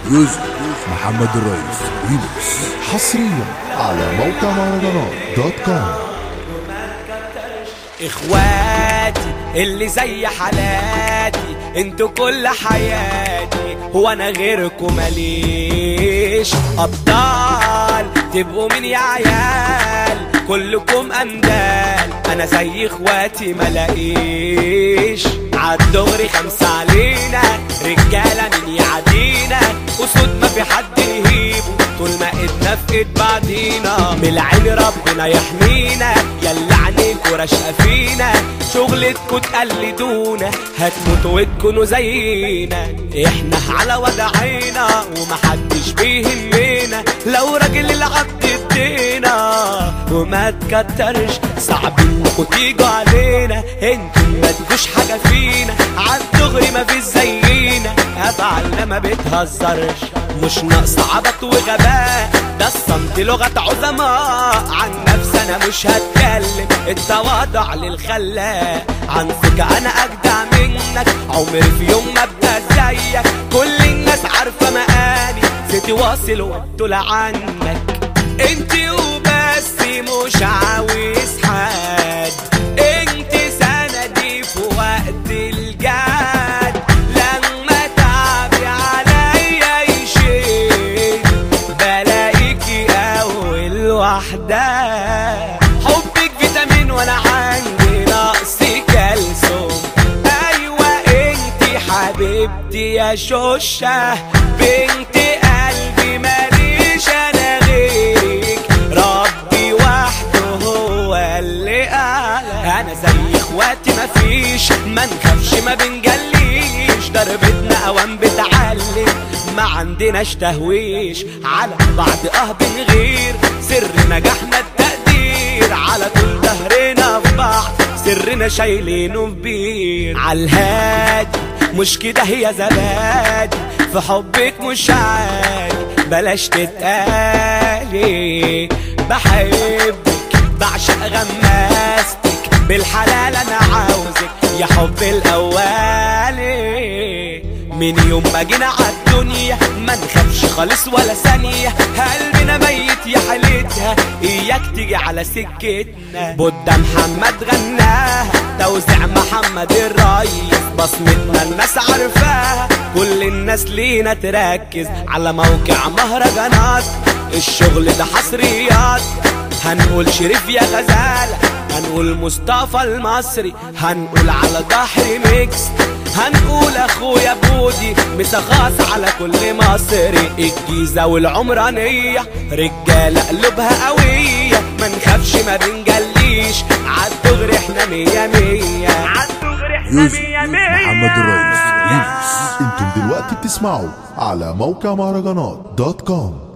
ميوزك محمد الرئيس ريمكس حصريا على موقع مهرجانات دوت كوم اخواتي اللي زي حالاتي انتوا كل حياتي هو انا غيركم ماليش ابطال تبقوا من يا عيال كلكم اندال انا زي اخواتي ملاقيش عالدغري خمسة علينا رجالة من يعدينا اسود ما في حد يهيبه طول ما ايدنا في ايد بعضينا من العين ربنا يحمينا يلا عينيكوا راشقة فينا شغلتكوا تقلدونا هتموتوا وتكونوا زينا احنا على وضعينا ومحدش بيهمنا لو راجل العبد ادينا وما تكترش صعب انكوا تيجوا علينا انتوا ما تجوش حاجة فينا عالدغري ما فيش زينا افعالنا ما بتهزرش مش ناقص عبط وغباء ده الصمت لغة عظماء عن نفسي انا مش هتكلم التواضع للخلاق عن ثقة انا اجدع منك عمري في يوم ما ابدا زيك كل الناس عارفة مقالي ستي واصل وابتل عنك انت وبس مش عاوز حد انت سندي في وقت الجد لما تعبي عليا يشيل بلاقيكي اول واحدة حبك فيتامين وانا عندي نقص كالسيوم ايوه انتي حبيبتي يا شوشة بنت قلبي ماليش انا غيرك ربي وحده هو اللي اعلى انا زي اخواتي مفيش ما نخافش ما بنجليش ضربتنا اوام بتعلم ما عندناش تهويش على بعض اه بنغير سر نجاحنا التقدير على طول ظهرنا في بعض سرنا شايلينه في بير عالهادي مش كده هي زبادي في حبك مش عادي بلاش تتقالي بحبك بعشق غماستك بالحلال انا عاوزك يا حب الاولي من يوم ما جينا عالدنيا ما نخافش خالص ولا ثانية قلبنا ميت يا حالتها اياك تيجي على سكتنا بودة محمد غناها توزيع محمد الريس بصمتنا الناس عارفاها كل الناس لينا تركز على موقع مهرجانات الشغل ده حصريات هنقول شريف يا غزالة هنقول مصطفى المصري هنقول على ضحري ميكس هنقول اخويا بودي مسخاص على كل مصري الجيزة والعمرانية رجالة قلوبها قوية ما نخافش ما بنجليش عالدغري احنا مية مية عالدغري احنا ميوزك مية مية محمد الرئيس ريمكس انتم دلوقتي بتسمعوا على موقع مهرجانات دوت كوم